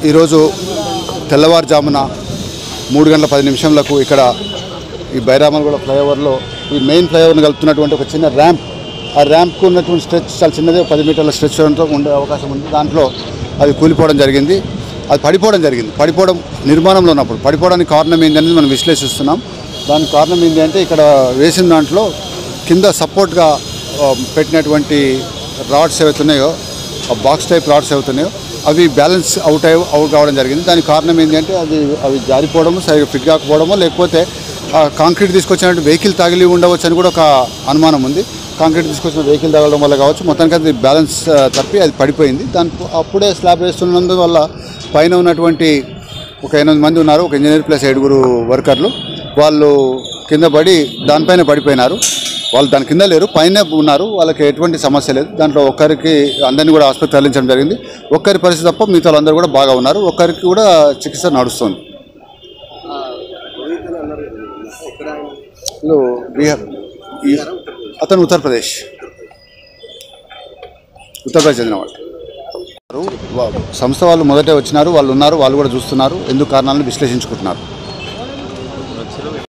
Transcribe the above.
ఈరోజు తెల్లవారుజామున మూడు గంటల పది నిమిషంలకు ఇక్కడ ఈ బైరామల్గూడ ఫ్లైఓవర్లో ఈ మెయిన్ ఫ్లైఓవర్ని కలుపుతున్నటువంటి ఒక చిన్న ర్యాంప్ ఆ ర్యాంప్కు ఉన్నటువంటి స్ట్రెచ్ చాలా చిన్నదే పది మీటర్ల స్ట్రెచ్ ఉండటం ఉండే అవకాశం ఉంది దాంట్లో అది కూలిపోవడం జరిగింది అది పడిపోవడం జరిగింది పడిపోవడం నిర్మాణంలో ఉన్నప్పుడు పడిపోవడానికి కారణం ఏంటనేది మనం విశ్లేషిస్తున్నాం దానికి కారణం ఏంటి అంటే ఇక్కడ వేసిన దాంట్లో కింద సపోర్ట్గా ఆ, పెట్టినటువంటి రాడ్స్ ఏవైతే ఉన్నాయో ఆ బాక్స్ టైప్ రాడ్స్ అవుతున్నాయో అవి బ్యాలెన్స్ అవుట్ అయ్యి అవుట్ కావడం జరిగింది దానికి కారణం ఏంటి అంటే అది అవి జారిపోవడము సరిగ్గా ఫిట్ కాకపోవడమో లేకపోతే ఆ కాంక్రీట్ తీసుకొచ్చినట్టు వెహికల్ తగిలి ఉండవచ్చు అని కూడా ఒక అనుమానం ఉంది కాంక్రీట్ తీసుకొచ్చిన వెహికల్ తగలడం వల్ల కావచ్చు మొత్తానికి అది బ్యాలెన్స్ ఆ, తప్పి అది పడిపోయింది దాని అప్పుడే స్లాబ్ వేస్తున్నందువల్ల పైన ఉన్నటువంటి ఒక ఎనిమిది మంది ఉన్నారు ఒక ఇంజనీర్ ప్లస్ ఏడుగురు వర్కర్లు వాళ్ళు కింద పడి దానిపైన పడిపోయినారు వాళ్ళు దాని కింద లేరు పైన ఉన్నారు వాళ్ళకి ఎటువంటి సమస్య లేదు దాంట్లో ఒక్కరికి అందరినీ కూడా ఆసుపత్రి తరలించడం జరిగింది ఒక్కరి పరిస్థితి తప్ప మిగతా వాళ్ళందరూ కూడా బాగా ఉన్నారు ఒక్కరికి కూడా చికిత్స నడుస్తుంది వీళ్ళు బీహార్ ఈ- అతను ఉత్తరప్రదేశ్ ఉత్తరప్రదేశ్ చెందినవాడు వా- సంస్థ వాళ్ళు మొదటే వచ్చినారు వాళ్ళు ఉన్నారు వాళ్ళు కూడా చూస్తున్నారు ఎందుకు కారణాలను విశ్లేషించుకుంటున్నారు